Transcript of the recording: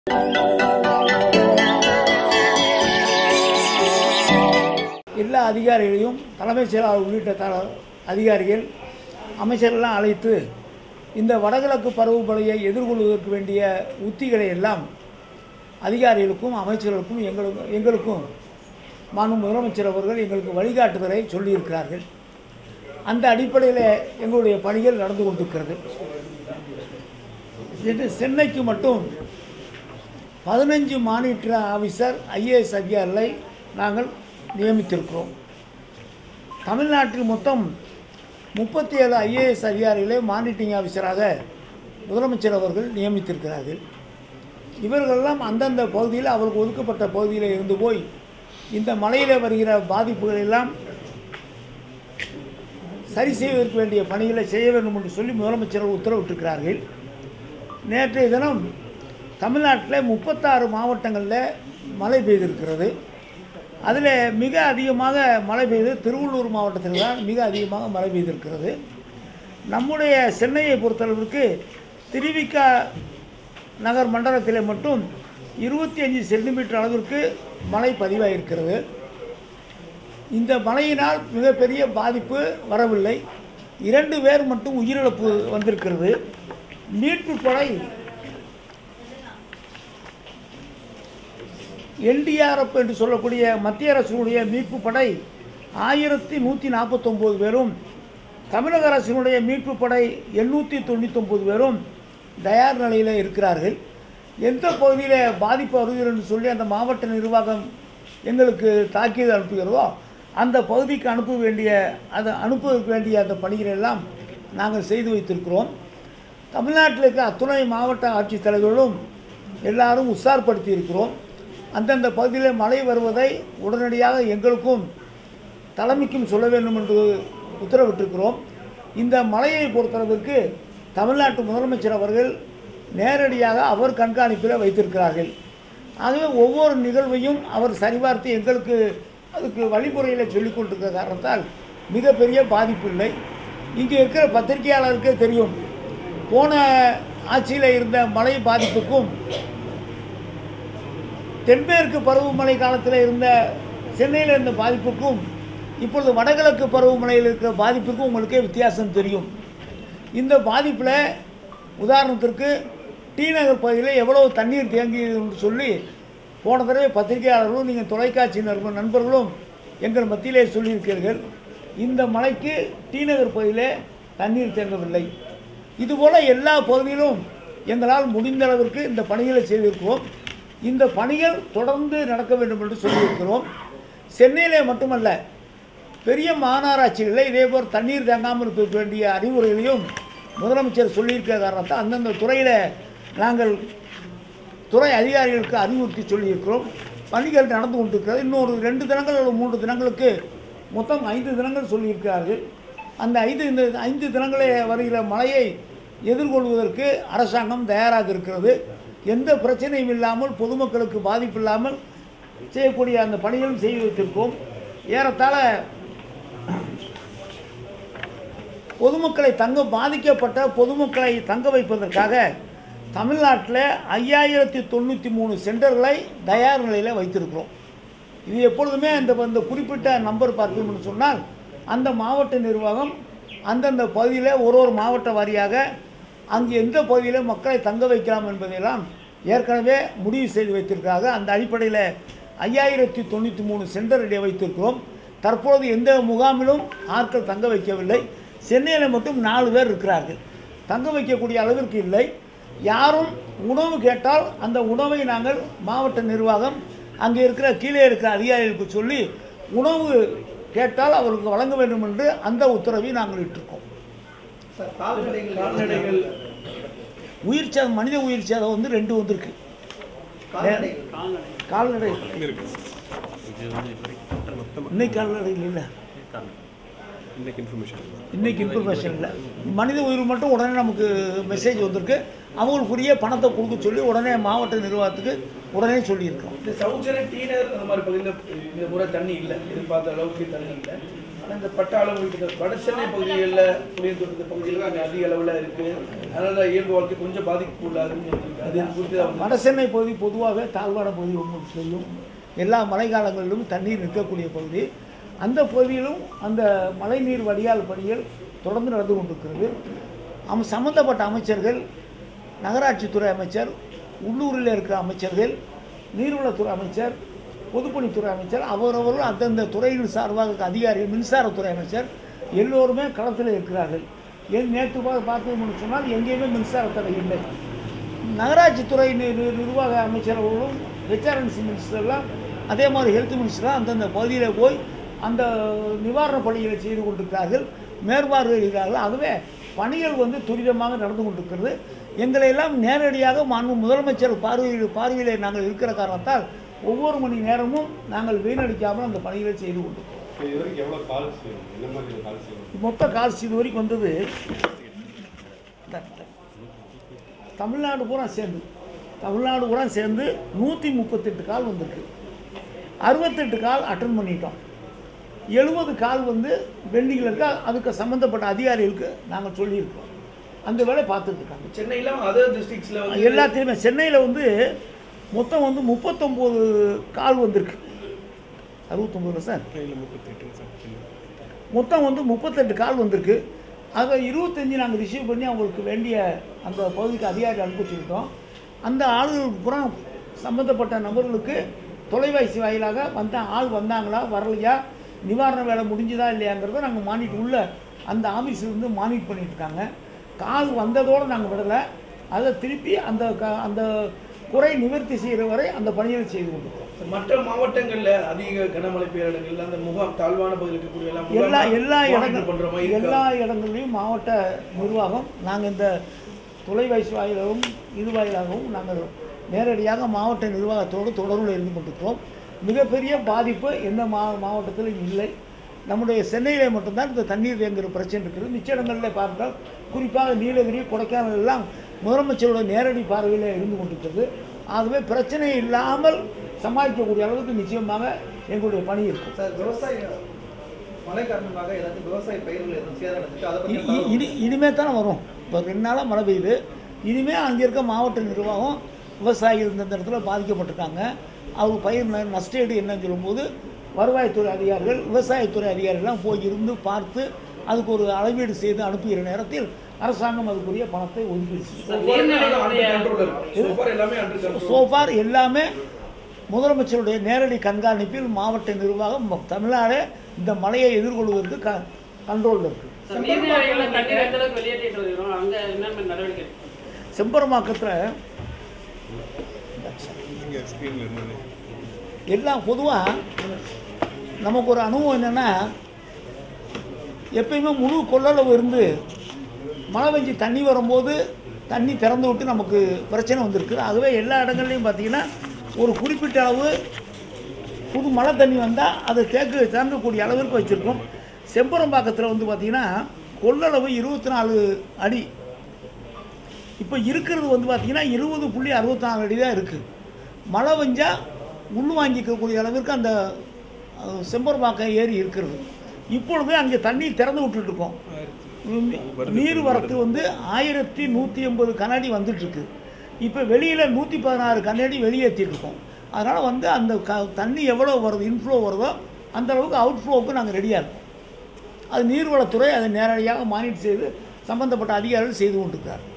எல்லா அதிகாரிகளையும் தலைமைச் செயலாளர் உள்ளிட்ட த அதிகாரிகள் அமைச்சர்கள்லாம் அழைத்து இந்த வடகிழக்கு பருவமழையை எதிர்கொள்வதற்கு வேண்டிய உத்திகளை எல்லாம் அதிகாரிகளுக்கும் அமைச்சர்களுக்கும் எங்களுக்கும் எங்களுக்கும் மாண்பு முதலமைச்சர் அவர்கள் எங்களுக்கு வழிகாட்டுதலை சொல்லியிருக்கிறார்கள் அந்த அடிப்படையில் எங்களுடைய பணிகள் நடந்து கொண்டிருக்கிறது இது சென்னைக்கு மட்டும் பதினஞ்சு மானிட்டர் ஆஃபீஸர் ஐஏஎஸ் அதிகாரிகளை நாங்கள் நியமித்திருக்கிறோம் தமிழ்நாட்டில் மொத்தம் முப்பத்தி ஏழு ஐஏஎஸ் அதிகாரிகளை மானிட்டரிங் ஆஃபீஸராக முதலமைச்சர் அவர்கள் நியமித்திருக்கிறார்கள் இவர்களெல்லாம் அந்தந்த பகுதியில் அவருக்கு ஒதுக்கப்பட்ட பகுதியில் இருந்து போய் இந்த மலையில் வருகிற பாதிப்புகள் எல்லாம் சரி செய்வதற்கு வேண்டிய பணிகளை செய்ய வேண்டும் என்று சொல்லி முதலமைச்சர் உத்தரவிட்டிருக்கிறார்கள் நேற்றைய தினம் தமிழ்நாட்டில் முப்பத்தாறு மாவட்டங்களில் மழை பெய்திருக்கிறது அதில் மிக அதிகமாக மழை பெய்து திருவள்ளூர் மாவட்டத்தில் தான் மிக அதிகமாக மழை பெய்திருக்கிறது நம்முடைய சென்னையை பொறுத்தளவிற்கு திருவிக்கா நகர் மண்டலத்தில் மட்டும் இருபத்தி அஞ்சு சென்டிமீட்டர் அளவிற்கு மழை பதிவாகியிருக்கிறது இந்த மழையினால் மிகப்பெரிய பாதிப்பு வரவில்லை இரண்டு பேர் மட்டும் உயிரிழப்பு வந்திருக்கிறது மீட்பு படை என்டிஆர்எஃப் என்று சொல்லக்கூடிய மத்திய அரசினுடைய மீட்பு படை ஆயிரத்தி நூற்றி நாற்பத்தொம்போது பேரும் தமிழக அரசினுடைய மீட்பு படை எண்ணூற்றி தொண்ணூத்தொம்பது பேரும் தயார் நிலையில் இருக்கிறார்கள் எந்த பகுதியில் பாதிப்பு வருகிறது என்று சொல்லி அந்த மாவட்ட நிர்வாகம் எங்களுக்கு தாக்கீது அனுப்புகிறதோ அந்த பகுதிக்கு அனுப்ப வேண்டிய அதை அனுப்புவதற்கு வேண்டிய அந்த பணிகளை எல்லாம் நாங்கள் செய்து வைத்திருக்கிறோம் தமிழ்நாட்டில் இருக்க அத்துணை மாவட்ட ஆட்சித்தலைவர்களும் எல்லாரும் உற்சாகப்படுத்தி இருக்கிறோம் அந்தந்த பகுதியில் மழை வருவதை உடனடியாக எங்களுக்கும் தலைமைக்கும் சொல்ல வேண்டும் என்று உத்தரவிட்டிருக்கிறோம் இந்த மழையை பொறுத்தளவிற்கு தமிழ்நாட்டு முதலமைச்சர் அவர்கள் நேரடியாக அவர் கண்காணிப்பில் வைத்திருக்கிறார்கள் ஆகவே ஒவ்வொரு நிகழ்வையும் அவர் சரிபார்த்து எங்களுக்கு அதுக்கு வழிமுறையில் சொல்லிக் கொண்டிருக்கிற காரணத்தால் மிகப்பெரிய பாதிப்பு இல்லை இங்கே இருக்கிற பத்திரிகையாளருக்கே தெரியும் போன ஆட்சியில் இருந்த மழை பாதிப்புக்கும் தென்மேற்கு பருவமழை காலத்தில் இருந்த சென்னையில் இருந்த பாதிப்புக்கும் இப்பொழுது வடகிழக்கு பருவமழையில் இருக்கிற பாதிப்புக்கும் உங்களுக்கே வித்தியாசம் தெரியும் இந்த பாதிப்பில் உதாரணத்திற்கு டி நகர் பகுதியில் எவ்வளோ தண்ணீர் தேங்கியதுன்னு சொல்லி போன தடவை பத்திரிகையாளர்களும் நீங்கள் தொலைக்காட்சி நண்ப- நண்பர்களும் எங்கள் மத்தியிலே சொல்லியிருக்கிறீர்கள் இந்த மழைக்கு டி நகர் பகுதியிலே தண்ணீர் தேங்கவில்லை இதுபோல் எல்லா பகுதியிலும் எங்களால் முடிந்த அளவிற்கு இந்த பணிகளை செய்திருக்கிறோம் இந்த பணிகள் தொடர்ந்து நடக்க வேண்டும் என்று சொல்லியிருக்கிறோம் சென்னையிலே மட்டுமல்ல பெரிய மாநகராட்சிகளில் இதேபோல் தண்ணீர் தேங்காமல் இருக்க வேண்டிய அறிவுரைகளையும் முதலமைச்சர் சொல்லியிருக்கிற காரணத்தால் அந்தந்த துறையில் நாங்கள் துறை அதிகாரிகளுக்கு அறிவுறுத்தி சொல்லியிருக்கிறோம் பணிகள் நடந்து கொண்டிருக்கிறது இன்னொரு ரெண்டு தினங்கள் அல்லது மூன்று தினங்களுக்கு மொத்தம் ஐந்து தினங்கள் சொல்லியிருக்கிறார்கள் அந்த ஐந்து இந்த ஐந்து தினங்களே வருகிற மழையை எதிர்கொள்வதற்கு அரசாங்கம் தயாராக இருக்கிறது எந்த பிரச்சனையும் இல்லாமல் பொதுமக்களுக்கு பாதிப்பு இல்லாமல் செய்யக்கூடிய அந்த பணிகளும் செய்து வைத்திருக்கோம் ஏறத்தாழ பொதுமக்களை தங்க பாதிக்கப்பட்ட பொதுமக்களை தங்க வைப்பதற்காக தமிழ்நாட்டில் ஐயாயிரத்தி தொண்ணூற்றி மூணு சென்டர்களை தயார் நிலையில் வைத்திருக்கிறோம் இது எப்பொழுதுமே இந்த இந்த குறிப்பிட்ட நம்பர் பார்த்தோம்னு சொன்னால் அந்த மாவட்ட நிர்வாகம் அந்தந்த பகுதியில் ஒரு ஒரு மாவட்ட வாரியாக அங்கு எந்த பகுதியில் மக்களை தங்க வைக்கலாம் என்பதையெல்லாம் ஏற்கனவே முடிவு செய்து வைத்திருக்காங்க அந்த அடிப்படையில் ஐயாயிரத்தி தொண்ணூற்றி மூணு சென்டர் இடையே வைத்திருக்கிறோம் தற்போது எந்த முகாமிலும் ஆட்கள் தங்க வைக்கவில்லை சென்னையில் மட்டும் நாலு பேர் இருக்கிறார்கள் தங்க வைக்கக்கூடிய அளவிற்கு இல்லை யாரும் உணவு கேட்டால் அந்த உணவை நாங்கள் மாவட்ட நிர்வாகம் அங்கே இருக்கிற கீழே இருக்கிற அதிகாரிகளுக்கு சொல்லி உணவு கேட்டால் அவருக்கு வழங்க வேண்டும் என்று அந்த உத்தரவை நாங்கள் இட்டிருக்கோம் சார், கால்நடைகள் கால்நடைகள் உயிர் சேதம் மனித உயிர் சேதம் வந்து ரெண்டு வந்திருக்கு கால்நடைகள் கால்நடை இன்னைக்கு கால்நடை இல்லை இன்னைக்கு இன்ஃபர்மேஷன் இன்னைக்கு இன்ஃபர்மேஷன் இல்லை மனித உயிர் மட்டும் உடனே நமக்கு மெசேஜ் வந்திருக்கு அவங்களுக்குரிய பணத்தை கொடுக்க சொல்லி உடனே மாவட்ட நிர்வாகத்துக்கு உடனே சொல்லியிருக்கோம் இந்த சவுச்சர டீனர் அந்த மாதிரி பகுதியில் இந்த முறை தண்ணி இல்லை எதிர்பார்த்த அளவுக்கு தண்ணி இல்லை இந்த பட்டாளம் உள்ளிட்ட வட சென்னை பகுதிகளில் புளியந்தோட்ட இந்த பகுதியில் கொஞ்சம் அதிக அளவில் இருக்கு அதனால இயல்பு வாழ்க்கை கொஞ்சம் பாதிப்பு உள்ளாதுன்னு சொல்லியிருக்காங்க. அது குறித்து தான் வந்து வட சென்னை பகுதி பொதுவாக தாழ்வான பகுதி உங்களுக்கு தெரியும் எல்லா மழைக்காலங்களிலும் தண்ணீர் நிற்கக்கூடிய பகுதி அந்த பகுதியிலும் அந்த மழைநீர் வடிகால் பணிகள் தொடர்ந்து நடந்து கொண்டிருக்கிறது அம் சம்பந்தப்பட்ட அமைச்சர்கள் நகராட்சித்துறை அமைச்சர் உள்ளூரில் இருக்கிற அமைச்சர்கள் நீர்வளத்துறை அமைச்சர் பொதுப்பணித்துறை அமைச்சர் அவரவர்கள் அந்தந்த துறையின் சார்பாக அதிகாரிகள் மின்சாரத்துறை அமைச்சர் எல்லோருமே களத்தில் இருக்கிறார்கள் ஏன் நேற்று பா- பார்த்தோம்னு சொன்னால் எங்கேயுமே மின்சார தடை இல்லை நகராட்சித்துறை நி- நி- நிர்வாக அமைச்சர் அவர்களும் ஹெச்ஆர்என்சி மினிஸ்டர்லாம் அதே மாதிரி ஹெல்த் மினிஸ்டர்லாம் அந்தந்த பகுதியில் போய் அந்த நிவாரணப் பணிகளை செய்து கொண்டிருக்கிறார்கள் மேற்பார்வையிடுகிறார்கள் ஆகவே பணிகள் வந்து துரிதமாக நடந்து கொண்டிருக்கிறது எங்களை எல்லாம் நேரடியாக மாண்பு முதலமைச்சர் பார்வையில் பார்வையிலே நாங்கள் இருக்கிற காரணத்தால் ஒவ்வொரு மணி நேரமும் நாங்கள் வீணடிக்காமல் அந்த பணிகளை செய்து கொண்டிருக்கிறோம் இது வரைக்கும் எவ்வளோ கால்ஸ் என்ன மாதிரி கால்ஸ் மொத்த கால்ஸ் இது வரைக்கும் வந்தது தமிழ்நாடு பூரா சேர்ந்து தமிழ்நாடு பூரா சேர்ந்து நூற்றி முப்பத்தெட்டு கால் வந்திருக்கு அறுபத்தெட்டு கால் அட்டன் பண்ணிட்டோம் எழுபது கால் வந்து பெண்டிங்கில் இருக்கா அதுக்கு சம்மந்தப்பட்ட அதிகாரிகளுக்கு நாங்கள் சொல்லியிருக்கோம் அந்த வேலை பார்த்துட்டு இருக்காங்க சென்னையில அதர் டிஸ்ட்ரிக்ட்ஸ்ல வந்து எல்லாத்தையுமே சென்னையில் வந்து மொத்தம் வந்து முப்பத்தொம்போது கால் வந்திருக்கு அறுபத்தொம்போதுல சார் இல்லை முப்பத்தெட்டுங்க சார் மொத்தம் வந்து முப்பத்தெட்டு கால் வந்திருக்கு அதை இருபத்தஞ்சி நாங்கள் ரிசீவ் பண்ணி அவங்களுக்கு வேண்டிய அந்த பகுதிக்கு அதிகாரி அனுப்பிச்சுக்கிட்டோம் அந்த ஆளுகளுக்கு பூரா சம்மந்தப்பட்ட நபர்களுக்கு தொலைபேசி வாயிலாக வந்த ஆள் வந்தாங்களா வரலையா நிவாரண வேலை முடிஞ்சுதா இல்லையாங்கிறத நாங்கள் மானிட் உள்ள அந்த ஆஃபீஸ்லேருந்து மானிட் பண்ணிட்டு இருக்காங்க கால் வந்ததோடு நாங்கள் விடலை அதை திருப்பி அந்த க அந்த குறை நிவர்த்தி செய்கிற வரை அந்த பணிகளை செய்து கொண்டிருக்கோம் மற்ற மாவட்டங்கள்ல அதிக கனமழை பெய்யுற இடங்கள்ல அந்த முகாம் தாழ்வான பகுதியில் இருக்கக்கூடிய எல்லாம் எல்லா முகாம் எல்லா monitor இடங்கள் பண்ற மாதிரி எல்லா இருக்கா? இடங்கள்லையும் மாவட்ட நிர்வாகம் நாங்கள் இந்த தொலைபேசி வாயிலாகவும் இது வாயிலாகவும் நாங்கள் நேரடியாக மாவட்ட நிர்வாகத்தோடு தொடர்பில் இருந்து கொண்டிருக்கிறோம் மிகப்பெரிய பாதிப்பு எந்த மா மாவட்டத்திலும் இல்லை நம்முடைய சென்னையிலே மட்டும்தான் இந்த தண்ணீர் தேங்குகிற பிரச்சனை இருக்குது மிச்ச இடங்களில் பார்த்தால் குறிப்பாக நீலகிரி கொடைக்கானல் எல்லாம் முதலமைச்சரோட நேரடி பார்வையில் இருந்து கொண்டிருக்கிறது ஆகவே பிரச்சனை இல்லாமல் சமாளிக்கக்கூடிய அளவுக்கு நிச்சயமாக எங்களுடைய பணி இருக்கும் சார் விவசாய மழை காரணமாக ஏதாச்சும் விவசாய பயிர்கள் எதுவும் சேதம் அடைஞ்சிட்டு அதை இ- பத்தி இ- இனி இனிமே தானே வரும் இப்போ ரெண்டு நாளாக மழை பெய்யுது இனிமே அங்கே இருக்க மாவட்ட நிர்வாகம் விவசாயிகள் இந்த இடத்துல பாதிக்கப்பட்டிருக்காங்க அவங்க பயிர் ந- நஷ்டஈடு என்னன்னு சொல்லும்போது வருவாய்த்துறை அதிகாரிகள் விவசாயத்துறை அதிகாரிகள்லாம் போய் இருந்து பார்த்து அதுக்கு ஒரு அளவீடு செய்து அனுப்புகிற நேரத்தில் அரசாங்கம் அதுக்குரிய பணத்தை ஒதுக்கீடு செய்யும் So far எல்லாம் under control இருக்கு. So far எல்லாமே under control. சோஃபார் எல்லாமே முதலமைச்சருடைய நேரடி கண்காணிப்பில் மாவட்ட நிர்வாகம் ம- தமிழ்நாடே இந்த மழையை எதிர்கொள்வதற்கு க கண்ட்ரோலில் இருக்குது சார், நீர்நிலைகள்ல தண்ணீர் எந்த அளவுக்கு வெளியேற்றிட்டு வருகிறோம் அங்க என்னென்ன நடவடிக்கை செம்பரமாக்கத்தில் இங்கே ஸ்க்ரீனில் இருந்தது எல்லாம் பொதுவாக நமக்கு ஒரு அனுபவம் என்னென்னா எப்பயுமே முழு கொள்ளளவு இருந்து மழை பெஞ்சு தண்ணி வரும்போது தண்ணி திறந்து விட்டு நமக்கு பிரச்சனை வந்திருக்கு ஆகவே எல்லா இடங்கள்லையும் பார்த்தீங்கன்னா ஒரு குறிப்பிட்ட அளவு புது மழை தண்ணி வந்தால் அதை தேக்கு தேங்கக்கூடிய அளவிற்கு வச்சுருக்கோம் செம்பரம்பாக்கத்தில் வந்து பார்த்திங்கன்னா கொள்ளளவு இருபத்தி நாலு அடி இப்போ இருக்கிறது வந்து பார்த்திங்கன்னா இருபது புள்ளி அறுபத்தி நாலு அடி தான் இருக்குது மழை பெஞ்சால் உள் வாங்கிக்கக்கூடிய அளவிற்கு அந்த அஹ், செம்பரம்பாக்கம் ஏரி இருக்கிறது இப்பொழுது அங்கே தண்ணி திறந்து விட்டுட்ருக்கோம் நீர் வரத்து வந்து ஆயிரத்தி நூற்றி எண்பது கனஅடி வந்துட்டுருக்கு இப்போ வெளியில் நூற்றி பதினாறு கனஅடி வெளியேற்றிருக்கோம் அதனால் வந்து அந்த க தண்ணி எவ்வளோ வருது இன்ஃப்ளோ வருதோ அந்த அளவுக்கு அவுட்ஃப்ளோவுக்கு நாங்கள் ரெடியாக இருக்கோம் அது நீர்வளத்துறை அதை நேரடியாக மானிட்டர் செய்து சம்பந்தப்பட்ட அதிகாரிகள் செய்து கொண்டிருக்கிறார்